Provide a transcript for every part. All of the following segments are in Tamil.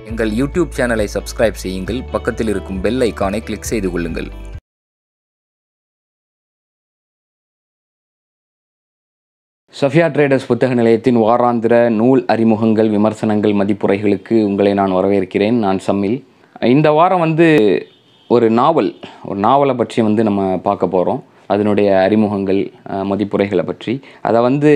எங்கள் யூடியூப் சேனலை சப்ஸ்கிரைப் செய்யுங்கள் பக்கத்தில் இருக்கும் பெல் ஐகானை கிளிக் செய்து கொள்ளுங்கள் சஃபியா ட்ரேடர்ஸ் புத்தக நிலையத்தின் வாராந்திர நூல் அறிமுகங்கள் விமர்சனங்கள் மதிப்புரைகளுக்கு உங்களை நான் வரவேற்கிறேன் நான் சம்மில் இந்த வாரம் வந்து ஒரு நாவல் ஒரு நாவலை பற்றி வந்து நம்ம பார்க்க போகிறோம் அதனுடைய அறிமுகங்கள் அஹ், மதிப்புரைகளை பற்றி அதை வந்து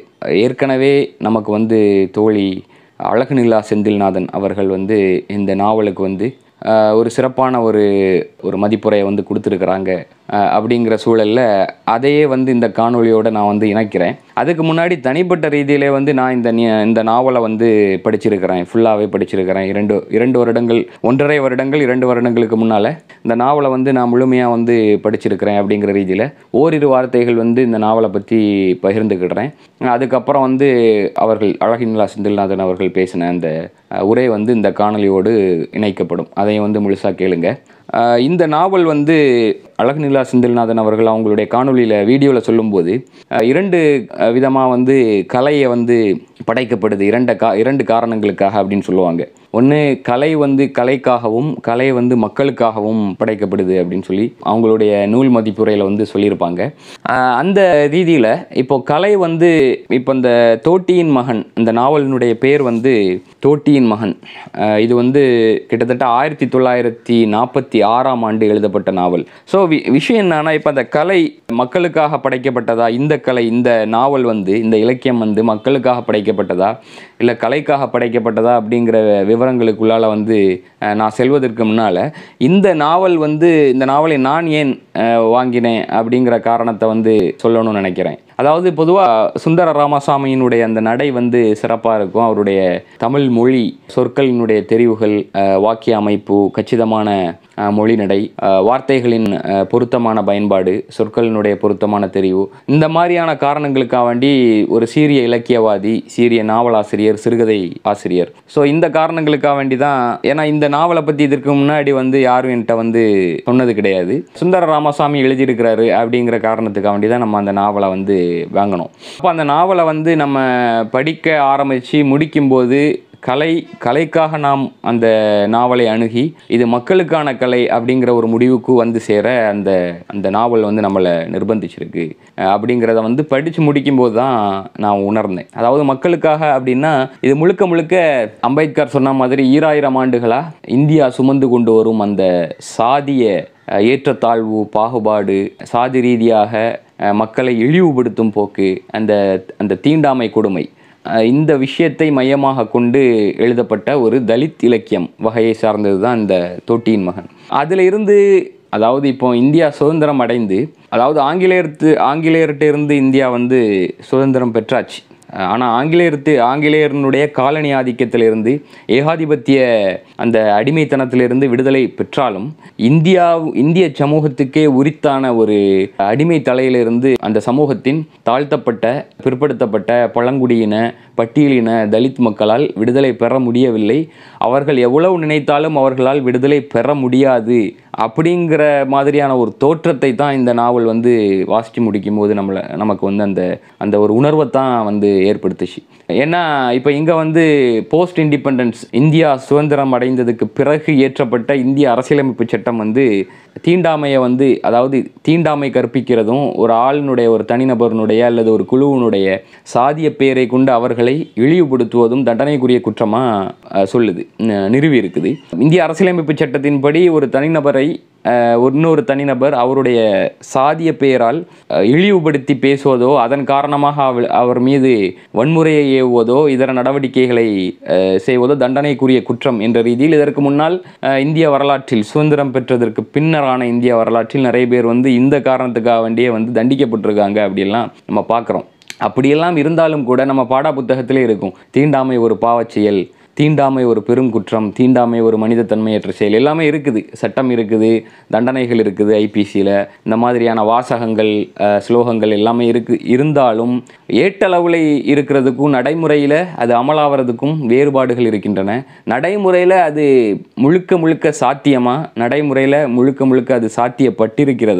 ஏற்கனவே நமக்கு வந்து தோழி அழகுநிலா செந்தில்நாதன் அவர்கள் வந்து இந்த நாவலுக்கு வந்து அஹ், ஒரு சிறப்பான ஒரு ஒரு மதிப்புரையை வந்து கொடுத்துருக்குறாங்க அஹ், அப்படிங்கிற சூழலில் அதையே வந்து இந்த காணொளியோட நான் வந்து இணைக்கிறேன் அதுக்கு முன்னாடி தனிப்பட்ட ரீதியிலே வந்து நான் இந்த நி- இந்த நாவலை வந்து படிச்சிருக்கிறேன் ஃபுல்லாகவே படிச்சிருக்கிறேன் இரண்டு இரண்டு வருடங்கள் ஒன்றரை வருடங்கள் இரண்டு வருடங்களுக்கு முன்னால் இந்த நாவலை வந்து நான் முழுமையாக வந்து படிச்சிருக்கிறேன் அப்படிங்கிற ரீதியில் ஓரிரு வார்த்தைகள் வந்து இந்த நாவலை பற்றி பகிர்ந்துக்கிடுறேன் அதுக்கப்புறம் வந்து அவர்கள் அழகின்லா செந்தில்நாதன் அவர்கள் பேசின அந்த அஹ், உரை வந்து இந்த காணொளியோடு இணைக்கப்படும் அதையும் வந்து முழுசாக கேளுங்க அஹ், இந்த நாவல் வந்து அழகுநிலா செந்தில்நாதன் அவர்கள் அவங்களுடைய காணொளியில் வீடியோவில் சொல்லும்போது அஹ், இரண்டு விதமாக வந்து கலையை வந்து படைக்கப்படுது இரண்டு கா இரண்டு காரணங்களுக்காக அப்படின்னு சொல்லுவாங்க ஒன்று கலை வந்து கலைக்காகவும் கலை வந்து மக்களுக்காகவும் படைக்கப்படுது அப்படின்னு சொல்லி அவங்களுடைய நூல் மதிப்புரையில் வந்து சொல்லியிருப்பாங்க அஹ், அந்த ரீதியில் இப்போ கலை வந்து இப்போ இந்த தோட்டியின் மகன் இந்த நாவலினுடைய பேர் வந்து தோட்டியின் மகன் அஹ், இது வந்து கிட்டத்தட்ட ஆயிரத்தி தொள்ளாயிரத்தி நாற்பத்தி ஆறாம் ஆண்டு எழுதப்பட்ட நாவல் ஸோ விஷயம் என்னன்னா இப்போ அந்த கலை மக்களுக்காக படைக்கப்பட்டதா இந்த கலை இந்த நாவல் வந்து இந்த இலக்கியம் வந்து மக்களுக்காக படைக்கப்பட்டதா இல்லை கலைக்காக படைக்கப்பட்டதா அப்படிங்கிற விவரங்களுக்குள்ளால வந்து அஹ், நான் செல்வதற்கு முன்னால் இந்த நாவல் வந்து இந்த நாவலை நான் ஏன் அஹ், வாங்கினேன் அப்படிங்கிற காரணத்தை வந்து சொல்லணும்னு நினைக்கிறேன் அதாவது பொதுவாக சுந்தர ராமசாமியினுடைய அந்த நடை வந்து சிறப்பாக இருக்கும் அவருடைய தமிழ் மொழி சொற்களினுடைய தெரிவுகள் அஹ், வாக்கிய அமைப்பு கச்சிதமான அஹ், மொழி நடை அஹ், வார்த்தைகளின் அஹ், பொருத்தமான பயன்பாடு சொற்களினுடைய பொருத்தமான தெரிவு இந்த மாதிரியான காரணங்களுக்காக வேண்டி ஒரு சீரிய இலக்கியவாதி சீரிய நாவலாசிரியர் சிறுகதை ஆசிரியர் ஸோ இந்த காரணங்களுக்காக வேண்டி தான் ஏன்னா இந்த நாவலை பற்றி இதற்கு முன்னாடி வந்து யாரும் என்கிட்ட வந்து சொன்னது கிடையாது சுந்தர ராமசாமி எழுதியிருக்கிறாரு அப்படிங்கிற காரணத்துக்காக வேண்டி தான் நம்ம அந்த நாவலை வந்து வாங்கினோம் அப்போ அந்த நாவலை வந்து நம்ம படிக்க ஆரம்பித்து முடிக்கும்போது கலை கலைக்காக நாம் அந்த நாவலை அணுகி இது மக்களுக்கான கலை அப்படிங்கிற ஒரு முடிவுக்கு வந்து சேர அந்த அந்த நாவல் வந்து நம்மளை நிர்பந்திச்சிருக்கு அஹ் அப்படிங்கிறத வந்து படித்து முடிக்கும்போது தான் நான் உணர்ந்தேன் அதாவது மக்களுக்காக அப்படின்னா இது முழுக்க முழுக்க அம்பேத்கர் சொன்ன மாதிரி ஈராயிரம் ஆண்டுகளாக இந்தியா சுமந்து கொண்டு வரும் அந்த சாதிய அஹ், ஏற்றத்தாழ்வு பாகுபாடு சாதி ரீதியாக அஹ், மக்களை இழிவுபடுத்தும் போக்கு அந்த அந்த தீண்டாமை கொடுமை அஹ் இந்த விஷயத்தை மையமாக கொண்டு எழுதப்பட்ட ஒரு தலித் இலக்கியம் வகையை சார்ந்தது தான் இந்த தோட்டியின் மகன் அதில் இருந்து அதாவது இப்போ இந்தியா சுதந்திரம் அடைந்து அதாவது ஆங்கிலேயர்த்து ஆங்கிலேயர்கிட்ட இருந்து இந்தியா வந்து சுதந்திரம் பெற்றாச்சு ஆனால் ஆங்கிலேயர்த்து ஆங்கிலேயர்னுடைய காலனி ஆதிக்கத்திலிருந்து ஏகாதிபத்திய அந்த அடிமைத்தனத்திலிருந்து விடுதலை பெற்றாலும் இந்தியா இந்திய சமூகத்துக்கே உரித்தான ஒரு அடிமை தலையிலிருந்து அந்த சமூகத்தின் தாழ்த்தப்பட்ட பிற்படுத்தப்பட்ட பழங்குடியின பட்டியலின தலித் மக்களால் விடுதலை பெற முடியவில்லை அவர்கள் எவ்வளவு நினைத்தாலும் அவர்களால் விடுதலை பெற முடியாது அப்படிங்கிற மாதிரியான ஒரு தோற்றத்தை தான் இந்த நாவல் வந்து வாசித்து முடிக்கும் போது நம்மளை நமக்கு வந்து அந்த அந்த ஒரு உணர்வை தான் வந்து ஏற்படுத்துச்சு ஏன்னா இப்போ இங்கே வந்து போஸ்ட் இண்டிபெண்டன்ஸ் இந்தியா சுதந்திரம் அடைந்ததுக்கு பிறகு இயற்றப்பட்ட இந்திய அரசியலமைப்பு சட்டம் வந்து தீண்டாமையை வந்து அதாவது தீண்டாமை கற்பிக்கிறதும் ஒரு ஆளினுடைய ஒரு தனிநபருனுடைய அல்லது ஒரு குழுவினுடைய சாதிய பெயரை கொண்டு அவர்களை இழிவுபடுத்துவதும் தண்டனைக்குரிய குற்றமாக சொல்லுது ந- நிறுவி இருக்குது இந்திய அரசியலமைப்பு சட்டத்தின்படி ஒரு தனிநபரை அஹ், இன்னொரு தனிநபர் அவருடைய சாதிய பெயரால் அஹ், இழிவுபடுத்தி பேசுவதோ அதன் காரணமாக அவ- அவர் மீது வன்முறையை ஏவுவதோ இதர நடவடிக்கைகளை அஹ், செய்வதோ தண்டனைக்குரிய குற்றம் என்ற ரீதியில் இதற்கு முன்னால் அஹ், இந்திய வரலாற்றில் சுதந்திரம் பெற்றதற்கு பின்னரான இந்திய வரலாற்றில் நிறைய பேர் வந்து இந்த காரணத்துக்காக வேண்டியே வந்து தண்டிக்கப்பட்டிருக்காங்க அப்படியெல்லாம் நம்ம பார்க்குறோம் அப்படியெல்லாம் இருந்தாலும் கூட நம்ம பாடா புத்தகத்திலே இருக்கும் தீண்டாமை ஒரு பாவச் செயல் தீண்டாமை ஒரு பெரும் குற்றம் தீண்டாமை ஒரு மனிதத்தன்மையற்ற செயல் எல்லாமே இருக்குது சட்டம் இருக்குது தண்டனைகள் இருக்குது ஐபிசியில் இந்த மாதிரியான வாசகங்கள் அஹ், ஸ்லோகங்கள் எல்லாமே இருக்கு இருந்தாலும் ஏட்டளவில் இருக்கிறதுக்கும் நடைமுறையில் அது அமலாவறதுக்கும் வேறுபாடுகள் இருக்கின்றன நடைமுறையில் அது முழுக்க முழுக்க சாத்தியமா நடைமுறையில் முழுக்க முழுக்க அது சாத்தியப்பட்டிருக்கிறதா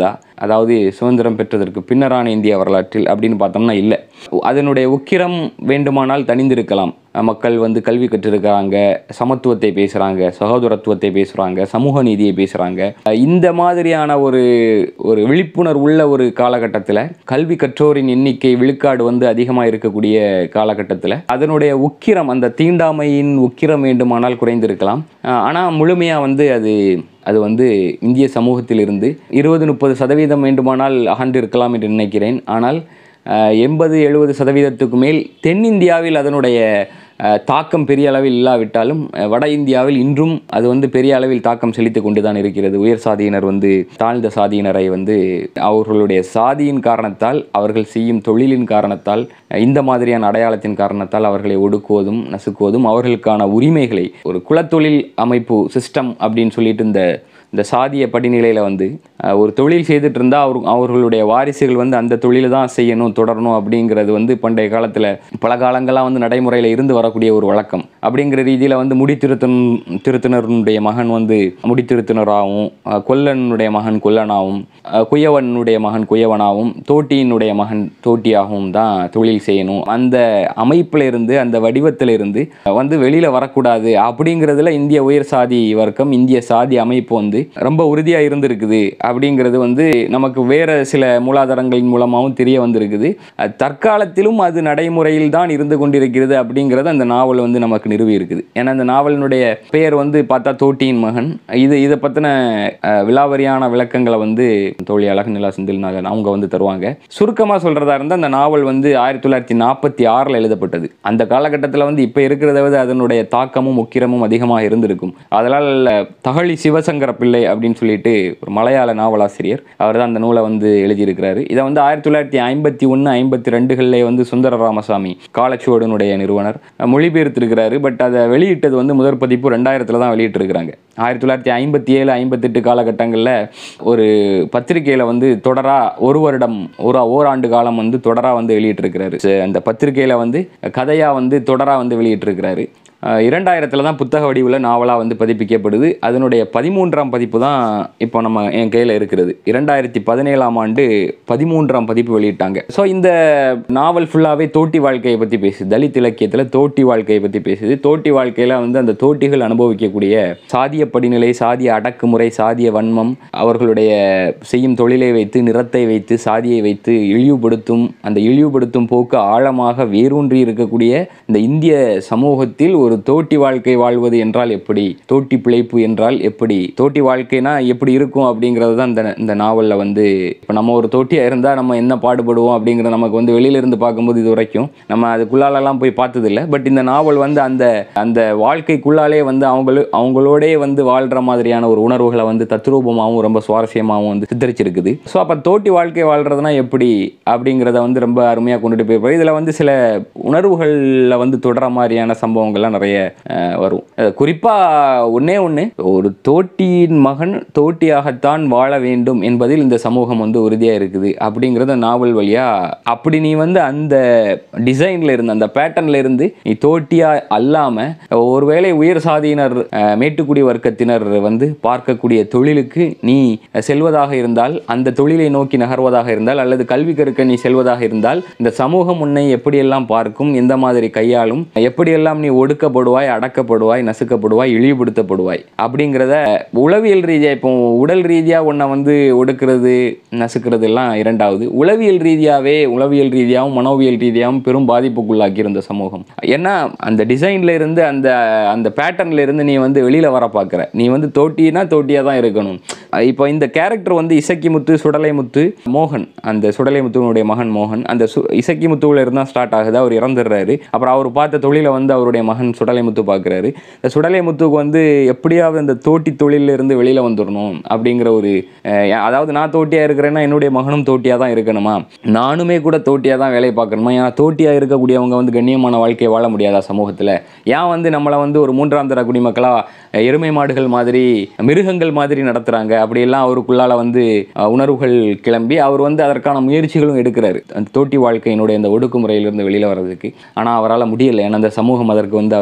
அதாவது சுதந்திரம் பெற்றதற்கு பின்னரான இந்திய வரலாற்றில் அப்படின்னு பார்த்தோம்னா இல்லை அதனுடைய உக்கிரம் வேண்டுமானால் தணிந்திருக்கலாம் மக்கள் வந்து கல்வி கற்றிருக்கிறாங்க சமத்துவத்தை பேசுகிறாங்க சகோதரத்துவத்தை பேசுகிறாங்க சமூக நீதியை பேசுகிறாங்க இந்த மாதிரியான ஒரு ஒரு விழிப்புணர்வு உள்ள ஒரு காலகட்டத்தில் கல்வி கற்றோரின் எண்ணிக்கை விழுக்காடு வந்து அதிகமாக இருக்கக்கூடிய காலகட்டத்தில் அதனுடைய உக்கிரம் அந்த தீண்டாமையின் உக்கிரம் வேண்டுமானால் குறைந்திருக்கலாம் ஆனால் முழுமையாக வந்து அது அது வந்து இந்திய சமூகத்திலிருந்து இருபது முப்பது சதவீதம் வேண்டுமானால் அகன்றிருக்கலாம் என்று நினைக்கிறேன் ஆனால் எண்பது எழுபது சதவீதத்துக்கு மேல் தென்னிந்தியாவில் அதனுடைய அஹ், தாக்கம் பெரிய அளவில் இல்லாவிட்டாலும் அஹ், வட இந்தியாவில் இன்றும் அது வந்து பெரிய அளவில் தாக்கம் செலுத்தி கொண்டு தான் இருக்கிறது உயர் சாதியினர் வந்து தாழ்ந்த சாதியினரை வந்து அவர்களுடைய சாதியின் காரணத்தால் அவர்கள் செய்யும் தொழிலின் காரணத்தால் அஹ், இந்த மாதிரியான அடையாளத்தின் காரணத்தால் அவர்களை ஒடுக்குவதும் நசுக்குவதும் அவர்களுக்கான உரிமைகளை ஒரு குலத்தொழில் அமைப்பு சிஸ்டம் அப்படின்னு சொல்லிட்டு இந்த இந்த சாதிய படிநிலையில் வந்து அஹ், ஒரு தொழில் செய்துட்டு இருந்தால் அவர் அவர்களுடைய வாரிசுகள் வந்து அந்த தொழிலை தான் செய்யணும் தொடரணும் அப்படிங்கிறது வந்து பண்டைய காலத்தில் பல காலங்களாக வந்து நடைமுறையில் இருந்து வரக்கூடிய ஒரு வழக்கம் அப்படிங்கிற ரீதியில் வந்து முடித்திருத்தன் திருத்தினருடைய மகன் வந்து முடித்திருத்தினராகவும் அஹ், கொல்லனுடைய மகன் கொல்லனாகவும் அஹ், குயவனுடைய மகன் குயவனாகவும் தோட்டியினுடைய மகன் தோட்டியாகவும் தான் தொழில் செய்யணும் அந்த அமைப்பில் இருந்து அந்த வடிவத்தில் இருந்து வந்து வெளியில் வரக்கூடாது அப்படிங்கிறதுல இந்திய உயர் சாதி வர்க்கம் இந்திய சாதி அமைப்பு வந்து ரொம்ப உறுதியாக இருந்திருக்குது அப்படிங்கிறது வந்து நமக்கு வேற சில மூலாதாரங்களின் மூலமாகவும் தெரிய வந்திருக்குது அஹ் தற்காலத்திலும் அது நடைமுறையில் தான் இருந்து கொண்டிருக்கிறது அப்படிங்கிறது அந்த நாவல் வந்து நமக்கு நிறுவி இருக்குது ஏன்னா அந்த நாவலினுடைய பெயர் வந்து பார்த்தா தோட்டியின் மகன் இது இதை பற்றின விலாவரியான விளக்கங்களை வந்து தோழி அழகு நிலா செந்தில்நாதன் அவங்க வந்து தருவாங்க சுருக்கமாக சொல்கிறதா இருந்தால் அந்த நாவல் வந்து ஆயிரத்தி தொள்ளாயிரத்தி நாற்பத்தி ஆறில் எழுதப்பட்டது அந்த காலகட்டத்தில் வந்து இப்போ இருக்கிறத விட அதனுடைய தாக்கமும் உக்கிரமும் அதிகமாக இருந்திருக்கும் அதனால் தகழி சிவசங்கர பிள்ளை அப்படின்னு சொல்லிட்டு ஒரு மலையாள நாவலாசிரியர் அவர் தான் அந்த நூலை வந்து எழுதியிருக்கிறாரு இதை வந்து ஆயிரத்தி தொள்ளாயிரத்தி ஐம்பத்தி ஒன்று ஐம்பத்தி ரெண்டுகளிலே வந்து சுந்தர ராமசாமி காலச்சுவடனுடைய நிறுவனர் அஹ், மொழிபெயர்த்திருக்கிறாரு பட் அதை வெளியிட்டது வந்து முதற் பதிப்பு ரெண்டாயிரத்தில் தான் வெளியிட்டிருக்கிறாங்க ஆயிரத்தி தொள்ளாயிரத்தி ஐம்பத்தி ஏழு ஐம்பத்தெட்டு காலகட்டங்களில் ஒரு பத்திரிகையில் வந்து தொடராக ஒரு வருடம் ஒரு ஓராண்டு காலம் வந்து தொடராக வந்து வெளியிட்டிருக்கிறாரு ச- அந்த பத்திரிகையில் வந்து கதையாக வந்து தொடராக வந்து வெளியிட்டிருக்கிறாரு இரண்டாயிரத்தில் தான் புத்தக வடிவில் நாவலாக வந்து பதிப்பிக்கப்படுது அதனுடைய பதிமூன்றாம் பதிப்பு தான் இப்போ நம்ம என் கையில் இருக்கிறது இரண்டாயிரத்தி பதினேழாம் ஆண்டு பதிமூன்றாம் பதிப்பு வெளியிட்டாங்க ஸோ இந்த நாவல் ஃபுல்லாகவே தோட்டி வாழ்க்கையை பற்றி பேசுது தலித் இலக்கியத்தில் தோட்டி வாழ்க்கையை பற்றி பேசுது தோட்டி வாழ்க்கையில் வந்து அந்த தோட்டிகள் அனுபவிக்கக்கூடிய சாதிய படிநிலை சாதிய அடக்குமுறை சாதிய வன்மம் அவர்களுடைய செய்யும் தொழிலை வைத்து நிறத்தை வைத்து சாதியை வைத்து இழிவுபடுத்தும் அந்த இழிவுபடுத்தும் போக்கு ஆழமாக வேரூன்றி இருக்கக்கூடிய இந்த இந்திய சமூகத்தில் ஒரு தோட்டி வாழ்க்கை வாழ்வது என்றால் எப்படி தோட்டி பிழைப்பு என்றால் எப்படி தோட்டி வாழ்க்கைனா எப்படி இருக்கும் அப்படிங்கிறது தான் இந்த இந்த நாவலில் வந்து இப்போ நம்ம ஒரு தோட்டியாக இருந்தால் நம்ம என்ன பாடுபடுவோம் அப்படிங்கிறது நமக்கு வந்து வெளியில இருந்து பார்க்கும்போது இது வரைக்கும் நம்ம அதுக்குள்ளாலெல்லாம் போய் பார்த்ததில்ல பட் இந்த நாவல் வந்து அந்த அந்த வாழ்க்கைக்குள்ளாலே வந்து அவங்களு அவங்களோடே வந்து வாழ்கிற மாதிரியான ஒரு உணர்வுகளை வந்து தத்ரூபமாகவும் ரொம்ப சுவாரஸ்யமாகவும் வந்து சித்தரிச்சிருக்குது ஸோ அப்போ தோட்டி வாழ்க்கை வாழ்கிறதுனா எப்படி அப்படிங்கிறத வந்து ரொம்ப அருமையாக கொண்டுட்டு போயிருப்பாரு இதில் வந்து சில உணர்வுகளில் வந்து தொடர மாதிரியான சம்பவங்கள்லாம் நிறைய அஹ், வரும் குறிப்பாக ஒன்றே ஒன்று ஒரு தோட்டியின் மகன் தோட்டியாகத்தான் வாழ வேண்டும் என்பதில் இந்த சமூகம் வந்து உறுதியாக இருக்குது அப்படிங்கிறத நாவல் வழியாக அப்படி நீ வந்து அந்த டிசைனில் இருந்து அந்த பேட்டர்னில் இருந்து நீ தோட்டியாக அல்லாமல் ஒருவேளை உயர் சாதியினர் அஹ், மேட்டுக்குடி வர்க்கத்தினர் வந்து பார்க்கக்கூடிய தொழிலுக்கு நீ செல்வதாக இருந்தால் அந்த தொழிலை நோக்கி நகர்வதாக இருந்தால் அல்லது கல்வி கற்க நீ செல்வதாக இருந்தால் இந்த சமூகம் உன்னை எப்படியெல்லாம் பார்க்கும் எந்த மாதிரி கையாளும் எப்படியெல்லாம் நீ ஒடுக்கப்படுவாய் அடக்கப்படுவாய் நசுக்கப்படுவாய் இழிவுபடுத்தப்படுவாய் அப்படிங்கிறத உளவியல் ரீதியாக இப்போ உடல் ரீதியாக உன்னை வந்து ஒடுக்கிறது நசுக்கிறது எல்லாம் இரண்டாவது உளவியல் ரீதியாகவே உளவியல் ரீதியாகவும் மனோவியல் ரீதியாகவும் பெரும் பாதிப்புக்குள்ளாக்கி இருந்த சமூகம் ஏன்னா அந்த டிசைன்ல இருந்து அந்த அந்த பேட்டர்ன்ல இருந்து நீ வந்து வெளியில வர பார்க்குற நீ வந்து தோட்டினா தோட்டியாக தான் இருக்கணும் இப்போ இந்த கேரக்டர் வந்து இசக்கிமுத்து சுடலைமுத்து மோகன் அந்த சுடலைமுத்துவனுடைய மகன் மோகன் அந்த சு இசக்கிமுத்துவில் இருந்தால் ஸ்டார்ட் ஆகுது அவர் இறந்துடுறாரு அப்புறம் அவர் பார்த்த தொழிலை வந்து அவருடைய மகன் சுடலைமுத்து பார்க்குறாரு இந்த சுடலைமுத்துக்கு வந்து எப்படியாவது அந்த தோட்டி தொழிலில் இருந்து வெளியில் வந்துடணும் அப்படிங்கிற ஒரு அஹ், அதாவது நான் தோட்டியாக இருக்கிறேன்னா என்னுடைய மகனும் தோட்டியாக தான் இருக்கணுமா நானுமே கூட தோட்டியாக தான் வேலையை பார்க்கணுமா ஏன்னா தோட்டியாக இருக்கக்கூடியவங்க வந்து கண்ணியமான வாழ்க்கையை வாழ முடியாதா சமூகத்தில் ஏன் வந்து நம்மளை வந்து ஒரு மூன்றாம் தர குடிமக்களாக எருமை மாடுகள் மாதிரி மிருகங்கள் மாதிரி நடத்துகிறாங்க அப்படியெல்லாம் அவருக்குள்ளால வந்து அஹ், உணர்வுகள் கிளம்பி அவர் வந்து அதற்கான முயற்சிகளும் எடுக்கிறாரு அந்த தோட்டி வாழ்க்கையினுடைய அந்த ஒடுக்குமுறையிலிருந்து வெளியில் வர்றதுக்கு ஆனால் அவரால் முடியலை ஏன்னா அந்த சமூகம் அதற்கு வந்து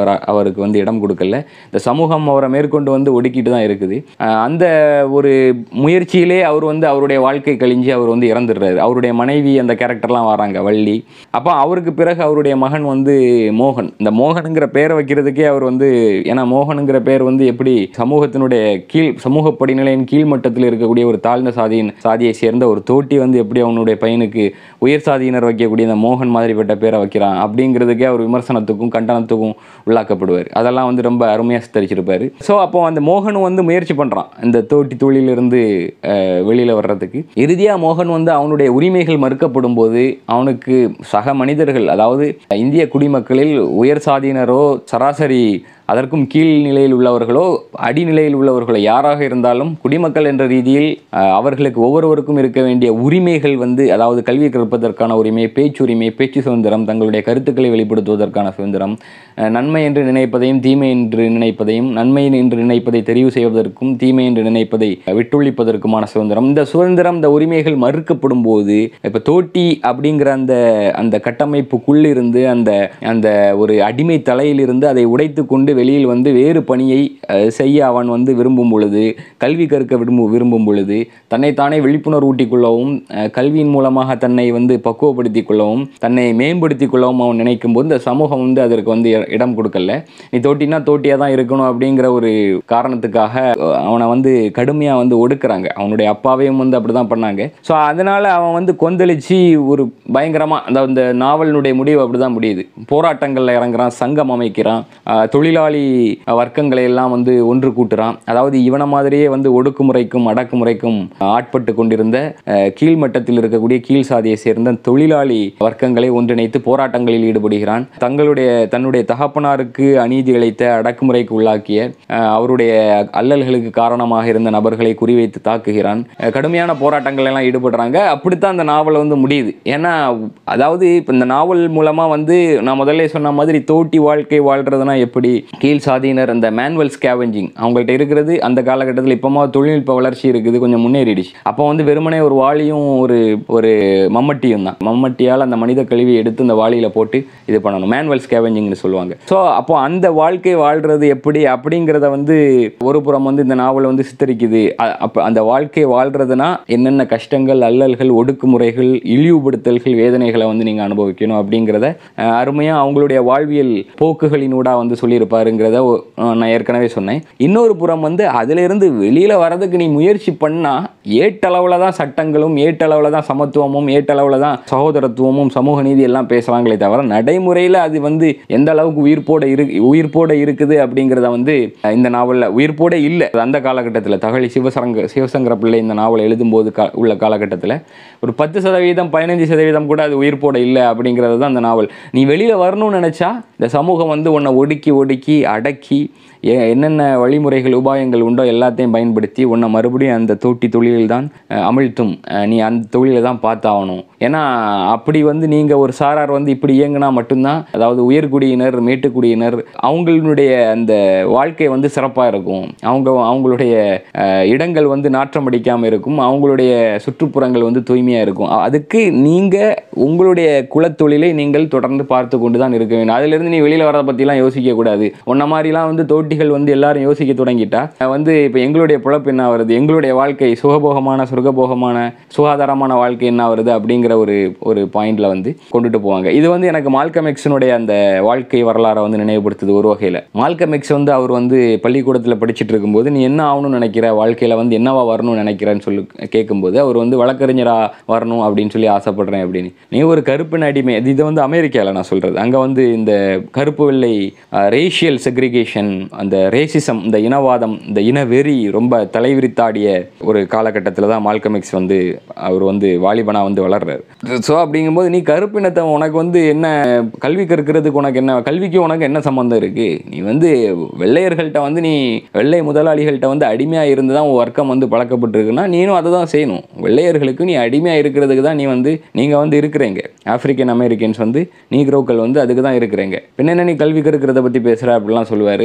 அவர் அவருக்கு வந்து இடம் கொடுக்கல இந்த சமூகம் அவரை மேற்கொண்டு வந்து ஒடுக்கிட்டு தான் இருக்குது அஹ் அந்த ஒரு முயற்சியிலே அவர் வந்து அவருடைய வாழ்க்கை கழிஞ்சு அவர் வந்து இறந்துடுறாரு அவருடைய மனைவி அந்த கேரக்டர்லாம் வராங்க வள்ளி அப்போ அவருக்கு பிறகு அவருடைய மகன் வந்து மோகன் இந்த மோகனுங்கிற பேரை வைக்கிறதுக்கே அவர் வந்து ஏன்னா மோகனுங்கிற பேர் வந்து எப்படி சமூகத்தினுடைய கீழ் சமூக படிநிலையின் கீழ்மட்டத்தில் இருக்கக்கூடிய ஒரு தாழ்ந்த சாதியின் சாதியை சேர்ந்த ஒரு தோட்டி வந்து எப்படி அவனுடைய பையனுக்கு உயர் சாதியினர் வைக்கக்கூடிய இந்த மோகன் மாதிரிப்பட்ட பேரை வைக்கிறான் அப்படிங்கிறதுக்கே அவர் விமர்சனத்துக்கும் கண்டனத்துக்கும் உள்ளாக்கப்படுவார் அதெல்லாம் வந்து ரொம்ப அருமையாக சித்தரிச்சிருப்பாரு ஸோ அப்போ அந்த மோகனும் வந்து முயற்சி பண்ணுறான் இந்த தோட்டி தொழிலிருந்து வெளியில் வர்றதுக்கு இறுதியாக மோகன் வந்து அவனுடைய உரிமைகள் மறுக்கப்படும் போது அவனுக்கு சக மனிதர்கள் அதாவது இந்திய குடிமக்களில் உயர் சாதியினரோ சராசரி அதற்கும் கீழ் நிலையில் உள்ளவர்களோ அடிநிலையில் உள்ளவர்களோ யாராக இருந்தாலும் குடிமக்கள் என்ற ரீதியில் அஹ், அவர்களுக்கு ஒவ்வொருவருக்கும் இருக்க வேண்டிய உரிமைகள் வந்து அதாவது கல்வி கற்பதற்கான உரிமை பேச்சுரிமை பேச்சு சுதந்திரம் தங்களுடைய கருத்துக்களை வெளிப்படுத்துவதற்கான சுதந்திரம் அஹ், நன்மை என்று நினைப்பதையும் தீமை என்று நினைப்பதையும் நன்மை என்று நினைப்பதை தெரிவு செய்வதற்கும் தீமை என்று நினைப்பதை விட்டுழிப்பதற்குமான சுதந்திரம் இந்த சுதந்திரம் இந்த உரிமைகள் மறுக்கப்படும் போது இப்போ தோட்டி அப்படிங்கிற அந்த அந்த கட்டமைப்புக்குள்ளிருந்து அந்த அந்த ஒரு அடிமை தலையிலிருந்து அதை உடைத்து கொண்டு வெளியில் வந்து வேறு பணியை அஹ், செய்ய அவன் வந்து விரும்பும் பொழுது கல்வி கற்க விரும்பு விரும்பும் பொழுது தன்னைத்தானே விழிப்புணர்வு ஊட்டிக் கொள்ளவும் அஹ், கல்வியின் மூலமாக தன்னை வந்து பக்குவப்படுத்திக் கொள்ளவும் தன்னை மேம்படுத்திக் கொள்ளவும் அவன் நினைக்கும் போது இந்த சமூகம் வந்து அதற்கு வந்து இ- இடம் கொடுக்கல நீ தோட்டினா தோட்டியாக தான் இருக்கணும் அப்படிங்கிற ஒரு காரணத்துக்காக அஹ், அவனை வந்து கடுமையாக வந்து ஒடுக்குறாங்க அவனுடைய அப்பாவையும் வந்து அப்படி தான் பண்ணாங்க ஸோ அதனால் அவன் வந்து கொந்தளிச்சு ஒரு பயங்கரமாக அந்த அந்த நாவலினுடைய முடிவு அப்படி தான் முடியுது போராட்டங்களில் இறங்குறான் சங்கம் அமைக்கிறான் அஹ், தொழிலாளி வர்க்கங்களை எல்லாம் வந்து ஒன்று கூட்டுறான் அதாவது இவனை மாதிரியே வந்து ஒடுக்குமுறைக்கும் அடக்குமுறைக்கும் ஆட்பட்டு கொண்டிருந்த அஹ், கீழ்மட்டத்தில் இருக்கக்கூடிய கீழ் சாதியை சேர்ந்த தொழிலாளி வர்க்கங்களை ஒன்றிணைத்து போராட்டங்களில் ஈடுபடுகிறான் தங்களுடைய தன்னுடைய தகப்பனாருக்கு அநீதி இழைத்த அடக்குமுறைக்கு உள்ளாக்கிய அஹ், அவருடைய அல்லல்களுக்கு காரணமாக இருந்த நபர்களை குறிவைத்து தாக்குகிறான் அஹ், கடுமையான போராட்டங்கள் எல்லாம் ஈடுபடுறாங்க அப்படித்தான் அந்த நாவல் வந்து முடியுது ஏன்னா அதாவது இப்போ இந்த நாவல் மூலமா வந்து நான் முதல்ல சொன்ன மாதிரி தோட்டி வாழ்க்கை வாழ்றதுனா எப்படி கீழ் சாதியினர் அந்த மேனுவல் ஸ்கேவெஞ்சிங் அவங்கள்ட்ட இருக்கிறது அந்த காலகட்டத்தில் இப்போமா தொழில்நுட்ப வளர்ச்சி இருக்குது கொஞ்சம் முன்னேறிடுச்சு அப்போ வந்து வெறுமனே ஒரு வாளியும் ஒரு ஒரு மம்மட்டியும் தான் மம்மட்டியால் அந்த மனித கழிவை எடுத்து அந்த வாளியில போட்டு இது பண்ணணும் மேனுவல் ஸ்கேவெஞ்சிங்னு சொல்லுவாங்க ஸோ அப்போ அந்த வாழ்க்கை வாழ்றது எப்படி அப்படிங்கிறத வந்து ஒரு புறம் வந்து இந்த நாவல் வந்து சித்தரிக்குது அ- அப்போ அந்த வாழ்க்கை வாழ்றதுனா என்னென்ன கஷ்டங்கள் அல்லல்கள் ஒடுக்குமுறைகள் இழிவுபடுத்தல்கள் வேதனைகளை வந்து நீங்கள் அனுபவிக்கணும் அப்படிங்கிறத அஹ், அருமையா அவங்களுடைய வாழ்வியல் போக்குகளினூடா வந்து சொல்லியிருப்பாருங்கிறத ஒ- அஹ், நான் ஏற்கனவே சொன்னேன் இன்னொரு புறம் வந்து அதிலிருந்து வெளியில வரதுக்கு நீ முயற்சி பண்ணா ஏட்டளவில் தான் சட்டங்களும் ஏட்டளவில் தான் சமத்துவமும் ஏட்டளவில் தான் சகோதரத்துவமும் சமூக நீதி எல்லாம் பேசுவாங்களே தவிர நடைமுறையில் அது வந்து எந்த அளவுக்கு உயிர்ப்போட இரு உயிர்ப்போட இருக்குது அப்படிங்கிறத வந்து அஹ், இந்த நாவலில் உயிர்ப்போட இல்லை அந்த காலகட்டத்தில் தகழி சிவசரங்க சிவசங்கர பிள்ளை இந்த நாவலை எழுதும்போது கா உள்ள காலகட்டத்தில் ஒரு பத்து சதவீதம் பதினஞ்சு சதவீதம் கூட அது உயிர்ப்போட இல்லை அப்படிங்கிறது தான் அந்த நாவல் நீ வெளியில் வரணும்னு நினச்சா இந்த சமூகம் வந்து உன்னை ஒடுக்கி ஒடுக்கி அடக்கி எ- என்னென்ன வழிமுறைகள் உபாயங்கள் உண்டோ எல்லாத்தையும் பயன்படுத்தி உன்னை மறுபடியும் அந்த தோட்டி தொழிலில் தான் அஹ், அமிழ்த்தும் அஹ், நீ அந்த தொழிலை தான் பார்த்தாகணும் ஏன்னா அப்படி வந்து நீங்கள் ஒரு சாரார் வந்து இப்படி இயங்கினா மட்டும்தான் அதாவது உயர்குடியினர் மேட்டுக்குடியினர் அவங்களுடைய அந்த வாழ்க்கை வந்து சிறப்பாக இருக்கும் அவங்க அவங்களுடைய அஹ், இடங்கள் வந்து நாற்றம் அடிக்காமல் இருக்கும் அவங்களுடைய சுற்றுப்புறங்கள் வந்து தூய்மையாக இருக்கும் அ- அதுக்கு நீங்கள் உங்களுடைய குலத்தொழிலை நீங்கள் தொடர்ந்து பார்த்து கொண்டு தான் இருக்க வேண்டும் அதிலிருந்து நீ வெளியில் வரதை பற்றிலாம் யோசிக்கக்கூடாது உன்ன மாதிரிலாம் வந்து தோட்டிகள் வந்து எல்லாரும் யோசிக்க தொடங்கிட்டா அஹ் வந்து இப்போ எங்களுடைய பிழப்பு என்ன வருது எங்களுடைய வாழ்க்கை சுகபோகமான சுரகபோகமான சுகாதாரமான வாழ்க்கை என்ன வருது அப்படிங்கிற ஒரு ஒரு பாயிண்ட்ல வந்து கொண்டுட்டு போவாங்க இது வந்து எனக்கு மால்கம் எக்ஸனுடைய அந்த வாழ்க்கை வரலாறை வந்து நினைவுபடுத்துது ஒரு வகையில் மால்கம் எக்ஸ் வந்து அவர் வந்து பள்ளிக்கூடத்தில் படிச்சுட்டு இருக்கும்போது நீ என்ன ஆகணும்னு நினைக்கிற வாழ்க்கையில் வந்து என்னவா வரணும்னு நினைக்கிறேன்னு சொல்லி கேட்கும்போது அவர் வந்து வழக்கறிஞரா வரணும் அப்படின்னு சொல்லி ஆசைப்படுறேன் அப்படின்னு நீ ஒரு கருப்பின் அடிமை இது இது வந்து அமெரிக்காவில் நான் சொல்கிறது அங்கே வந்து இந்த கருப்பு வெள்ளை ரேஷியல் செக்ரிகேஷன் அந்த ரேசிசம் இந்த இனவாதம் இந்த இனவெறி ரொம்ப தலைவிரித்தாடிய ஒரு காலகட்டத்தில் தான் மால்கம் எக்ஸ் வந்து அவர் வந்து வாலிபனா வந்து வளர்றாரு ஸோ அப்படிங்கும்போது நீ கருப்பினத்தை உனக்கு வந்து என்ன கல்வி கற்கிறதுக்கு உனக்கு என்ன கல்விக்கு உனக்கு என்ன சம்மந்தம் இருக்கு நீ வந்து வெள்ளையர்கள்ட்ட வந்து நீ வெள்ளை முதலாளிகள்கிட்ட வந்து அடிமையாக இருந்து தான் உன் வர்க்கம் வந்து பழக்கப்பட்டிருக்குன்னா நீனும் அதை தான் செய்யணும் வெள்ளையர்களுக்கு நீ அடிமையாக இருக்கிறதுக்கு தான் நீ வந்து நீங்கள் வந்து இருக்கிறீங்க ஆப்பிரிக்கன் அமெரிக்கன்ஸ் வந்து நீக்ரோக்கள் வந்து அதுக்கு தான் இருக்கிறீங்க பின்ன என்ன நீ கல்வி கற்கிறத பற்றி பேசுகிற அப்படிலாம் சொல்லுவார் அவர்